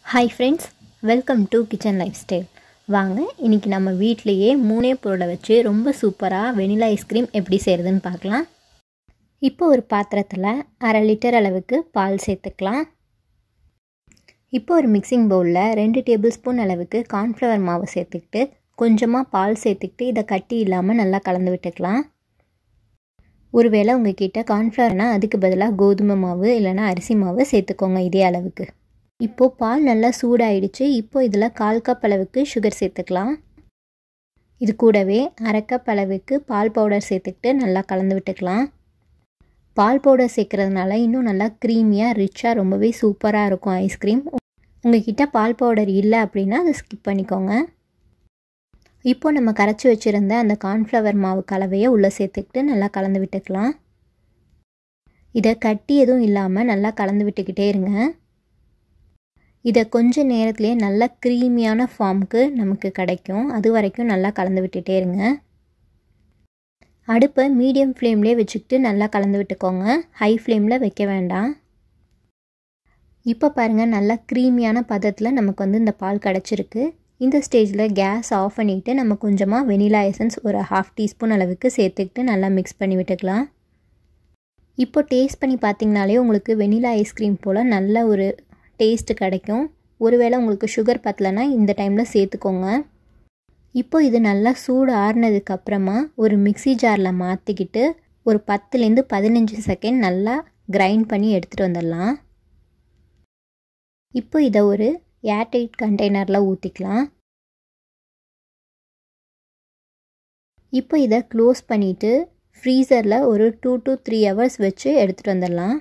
hi friends welcome to kitchen life style வாங்க இன்றைக்கி நம்ம வீட்லேயே மூணே பொருளை வச்சு ரொம்ப சூப்பராக வெனிலா ஐஸ்கிரீம் எப்படி செய்கிறதுன்னு பார்க்கலாம் இப்போ ஒரு பாத்திரத்தில் அரை லிட்டர் அளவுக்கு பால் சேர்த்துக்கலாம் இப்போ ஒரு மிக்சிங் பவுலில் ரெண்டு டேபிள் ஸ்பூன் அளவுக்கு கார்ன்ஃப்ளவர் மாவு சேர்த்துக்கிட்டு கொஞ்சமாக பால் சேர்த்துக்கிட்டு இதை கட்டி இல்லாமல் நல்லா கலந்து விட்டுக்கலாம் ஒருவேளை உங்ககிட்ட கார்ன்ஃப்ளவர்னால் அதுக்கு பதிலாக கோதுமை மாவு இல்லைனா அரிசி மாவு சேர்த்துக்கோங்க இதே அளவுக்கு இப்போது பால் நல்லா சூடாயிடுச்சு இப்போ இதில் கால் கப் அளவுக்கு சுகர் சேர்த்துக்கலாம் இது கூடவே அரை கப் அளவுக்கு பால் பவுடர் சேர்த்துக்கிட்டு நல்லா கலந்து விட்டுக்கலாம் பால் பவுடர் சேர்க்குறதுனால இன்னும் நல்லா க்ரீமியாக ரிச்சாக ரொம்பவே சூப்பராக இருக்கும் ஐஸ்கிரீம் உங்ககிட்ட பால் பவுடர் இல்லை அப்படின்னா அதை ஸ்கிப் பண்ணிக்கோங்க இப்போ நம்ம கரைச்சி வச்சுருந்த அந்த கார்ன்ஃப்ளவர் மாவு கலவையை உள்ளே சேர்த்துக்கிட்டு நல்லா கலந்து விட்டுக்கலாம் இதை கட்டி எதுவும் இல்லாமல் நல்லா கலந்து விட்டுக்கிட்டே இருங்க இதை கொஞ்ச நேரத்துலேயே நல்ல க்ரீமியான ஃபார்முக்கு நமக்கு கிடைக்கும் அது வரைக்கும் நல்லா கலந்து விட்டுட்டே இருங்க அடுப்பை மீடியம் ஃப்ளேம்லேயே வச்சுக்கிட்டு நல்லா கலந்து விட்டுக்கோங்க ஹை ஃப்ளேமில் வைக்க வேண்டாம் இப்போ பாருங்கள் நல்லா க்ரீமியான பதத்தில் நமக்கு வந்து இந்த பால் கிடச்சிருக்கு இந்த ஸ்டேஜில் கேஸ் ஆஃப் பண்ணிவிட்டு நம்ம கொஞ்சமாக வெனிலா எசன்ஸ் ஒரு ஹாஃப் டீஸ்பூன் அளவுக்கு சேர்த்துக்கிட்டு நல்லா மிக்ஸ் பண்ணி விட்டுக்கலாம் இப்போ டேஸ்ட் பண்ணி பார்த்தீங்கனாலே உங்களுக்கு வெனிலா ஐஸ்கிரீம் போல் நல்ல ஒரு டேஸ்ட்டு கிடைக்கும் ஒருவேளை உங்களுக்கு சுகர் பத்தலைன்னா இந்த டைமில் சேர்த்துக்கோங்க இப்போ இது நல்லா சூடு ஆறுனதுக்கப்புறமா ஒரு மிக்சி ஜாரில் மாற்றிக்கிட்டு ஒரு பத்துலேருந்து பதினஞ்சு செகண்ட் நல்லா கிரைண்ட் பண்ணி எடுத்துகிட்டு வந்துடலாம் இப்போ இதை ஒரு ஏர்டைட் கண்டெய்னரில் ஊற்றிக்கலாம் இப்போ இதை க்ளோஸ் பண்ணிவிட்டு ஃப்ரீசரில் ஒரு டூ டு த்ரீ ஹவர்ஸ் வச்சு எடுத்துகிட்டு வந்துடலாம்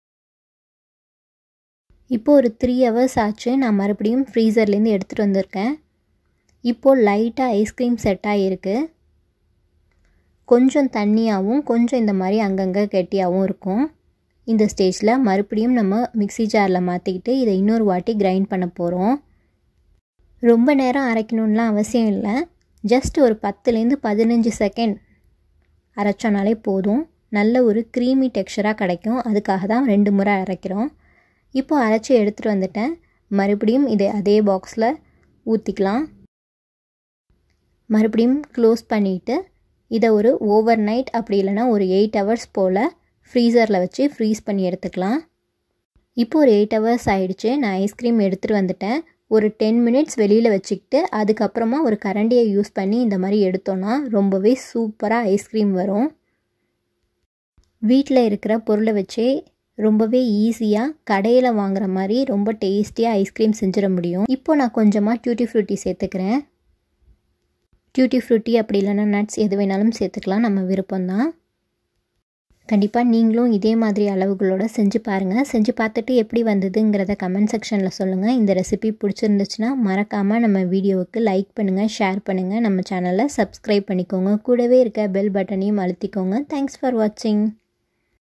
இப்போ ஒரு த்ரீ ஹவர்ஸ் ஆச்சு நான் மறுபடியும் ஃப்ரீசர்லேருந்து எடுத்துகிட்டு வந்திருக்கேன் இப்போது லைட்டாக ஐஸ்கிரீம் செட் ஆகிருக்கு கொஞ்சம் தண்ணியாகவும் கொஞ்சம் இந்த மாதிரி அங்கங்கே கெட்டியாகவும் இருக்கும் இந்த ஸ்டேஜில் மறுபடியும் நம்ம மிக்சி ஜாரில் மாற்றிக்கிட்டு இதை இன்னொரு வாட்டி கிரைண்ட் பண்ண போகிறோம் ரொம்ப நேரம் அரைக்கணும்லாம் அவசியம் இல்லை ஜஸ்ட் ஒரு பத்துலேருந்து பதினஞ்சு செகண்ட் அரைச்சோனாலே போதும் நல்ல ஒரு க்ரீமி டெக்ஸ்சராக கிடைக்கும் அதுக்காக தான் ரெண்டு முறை அரைக்கிறோம் இப்போ அரைச்சி எடுத்துகிட்டு வந்துட்டேன் மறுபடியும் இதை அதே பாக்ஸில் ஊற்றிக்கலாம் மறுபடியும் க்ளோஸ் பண்ணிவிட்டு இதை ஒரு ஓவர் நைட் அப்படி இல்லைனா ஒரு எயிட் ஹவர்ஸ் போல் ஃப்ரீசரில் வச்சு ஃப்ரீஸ் பண்ணி எடுத்துக்கலாம் இப்போ ஒரு எயிட் ஹவர்ஸ் ஆகிடுச்சு நான் ஐஸ்கிரீம் எடுத்துகிட்டு வந்துட்டேன் ஒரு டென் மினிட்ஸ் வெளியில் வச்சுக்கிட்டு அதுக்கப்புறமா ஒரு கரண்டியை யூஸ் பண்ணி இந்த மாதிரி எடுத்தோன்னா ரொம்பவே சூப்பராக ஐஸ்கிரீம் வரும் வீட்டில் இருக்கிற பொருளை வச்சே ரொம்பவே ஈஸியாக கடையில் வாங்குற மாதிரி ரொம்ப டேஸ்டியாக ஐஸ்கிரீம் செஞ்சிட முடியும் இப்போ நான் கொஞ்சமாக டியூட்டி ஃப்ரூட்டி சேர்த்துக்கிறேன் டியூட்டி ஃப்ரூட்டி அப்படி இல்லைன்னா நட்ஸ் எது வேணாலும் சேர்த்துக்கலாம் நம்ம விருப்பம்தான் கண்டிப்பாக நீங்களும் இதே மாதிரி அளவுகளோட செஞ்சு பாருங்கள் செஞ்சு பார்த்துட்டு எப்படி வந்ததுங்கிறத கமெண்ட் செக்ஷனில் சொல்லுங்கள் இந்த ரெசிபி பிடிச்சிருந்துச்சுன்னா மறக்காமல் நம்ம வீடியோவுக்கு லைக் பண்ணுங்கள் ஷேர் பண்ணுங்கள் நம்ம சேனலை சப்ஸ்கிரைப் பண்ணிக்கோங்க கூடவே இருக்க பெல் பட்டனையும் அழுத்திக்கோங்க தேங்க்ஸ் ஃபார் வாட்சிங்